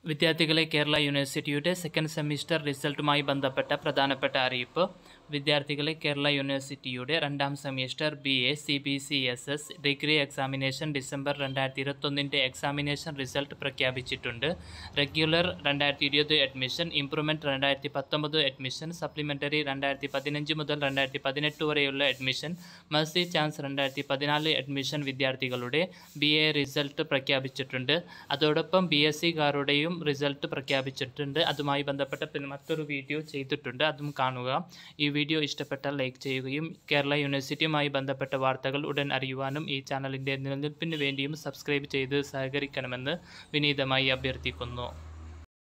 വിദ്യാർത്ഥികളെ കേരള യൂണിവേഴ്സിറ്റിയുടെ second semester റിസൾട്ടുമായി ബന്ധപ്പെട്ട പ്രധാനപ്പെട്ട അറിയിപ്പ് വിദ്യാർത്ഥികളെ കേരള യൂണിവേഴ്സിറ്റിയുടെ രണ്ടാം semester B A C B C S S degree examination December രണ്ടായിരത്തി ഇരുപത്തൊന്നിൻ്റെ എക്സാമിനേഷൻ റിസൾട്ട് പ്രഖ്യാപിച്ചിട്ടുണ്ട് റെഗുലർ രണ്ടായിരത്തി ഇരുപത് അഡ്മിഷൻ ഇംപ്രൂവ്മെൻറ്റ് രണ്ടായിരത്തി പത്തൊമ്പത് അഡ്മിഷൻ സപ്ലിമെൻ്ററി രണ്ടായിരത്തി പതിനഞ്ച് മുതൽ രണ്ടായിരത്തി പതിനെട്ട് വരെയുള്ള അഡ്മിഷൻ മഴ്സി ചാൻസ് രണ്ടായിരത്തി പതിനാല് അഡ്മിഷൻ വിദ്യാർത്ഥികളുടെ ബി എ റിസൾട്ട് പ്രഖ്യാപിച്ചിട്ടുണ്ട് അതോടൊപ്പം ബി എസ് സിക്കാരുടെയും റിസൾട്ട് പ്രഖ്യാപിച്ചിട്ടുണ്ട് അതുമായി ബന്ധപ്പെട്ട പിന്നെ മറ്റൊരു വീഡിയോ ചെയ്തിട്ടുണ്ട് അതും കാണുക ഈ വീഡിയോ ഇഷ്ടപ്പെട്ടാൽ ലൈക്ക് ചെയ്യുകയും കേരള യൂണിവേഴ്സിറ്റിയുമായി ബന്ധപ്പെട്ട വാർത്തകൾ ഉടൻ അറിയുവാനും ഈ ചാനലിൻ്റെ നിലനിൽപ്പിന് വേണ്ടിയും സബ്സ്ക്രൈബ് ചെയ്ത് സഹകരിക്കണമെന്ന് വിനീതമായി അഭ്യർത്ഥിക്കുന്നു